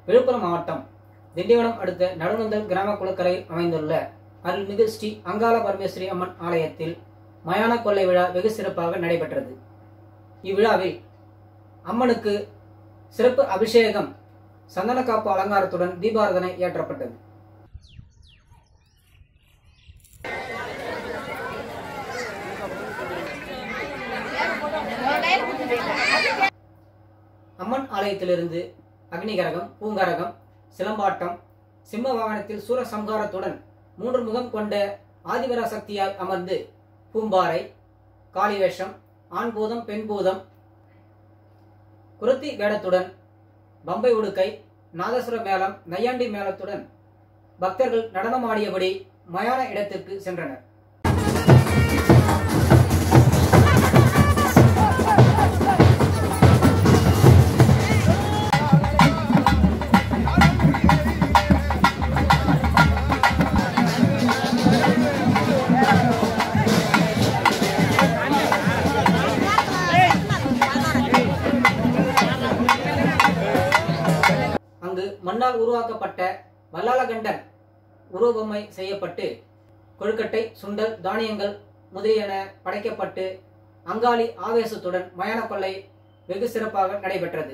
விழுப்புரம் மாவட்டம் திண்டிவனம் அடுத்த நடுநந்தல் கிராம குளக்கரை அமைந்துள்ள அருள்மிகு ஸ்ரீ அங்காள பரமேஸ்வரி அம்மன் ஆலயத்தில் மயான கொள்ளை விழா வெகு சிறப்பாக நடைபெற்றது இவ்விழாவில் அம்மனுக்கு சிறப்பு அபிஷேகம் சந்தனக்காப்பு அலங்காரத்துடன் தீபாரதனை ஏற்றப்பட்டது அம்மன் ஆலயத்திலிருந்து அக்னிகரகம் பூங்கரகம் சிலம்பாட்டம் சிம்ம வாகனத்தில் சூரசம்ஹாரத்துடன் மூன்று முகம் கொண்ட ஆதிவரா சக்தியாய் அமர்ந்து பூம்பாறை காளிவேஷம் ஆண் பூதம் பெண் பூதம் குருத்தி வேடத்துடன் பம்பை உடுக்கை நாதசுர மேளம் நையாண்டி மேளத்துடன் பக்தர்கள் நடனமாடியபடி மயான இடத்திற்கு சென்றனர் அங்கு மண்ணால் உருவாக்கப்பட்ட வல்லாளகண்டன் உருவபொம்மை செய்யப்பட்டு கொழுக்கட்டை சுண்டல் தானியங்கள் முதலியன படைக்கப்பட்டு அங்காளி ஆவேசத்துடன் மயான கொள்ளை வெகு சிறப்பாக நடைபெற்றது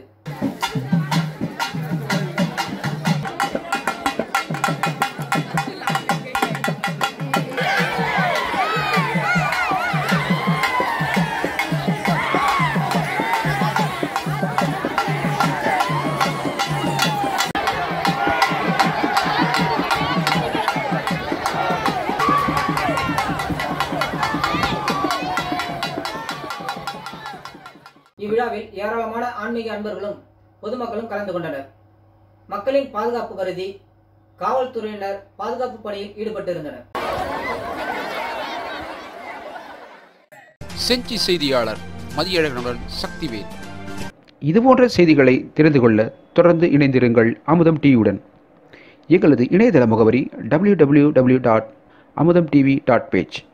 இவ்விழாவில் ஏராளமான ஆன்மீக அன்பர்களும் பொதுமக்களும் கலந்து கொண்டனர் மக்களின் பாதுகாப்பு கருதி காவல்துறையினர் பாதுகாப்பு பணியில் ஈடுபட்டிருந்தனர் செஞ்சி செய்தியாளர் மதியழகனுடன் சக்திவேல் இதுபோன்ற செய்திகளை தெரிந்து கொள்ள தொடர்ந்து இணைந்திருங்கள் அமுதம் டிவியுடன் எங்களது இணையதள முகவரி www.amudamtv.page டாட்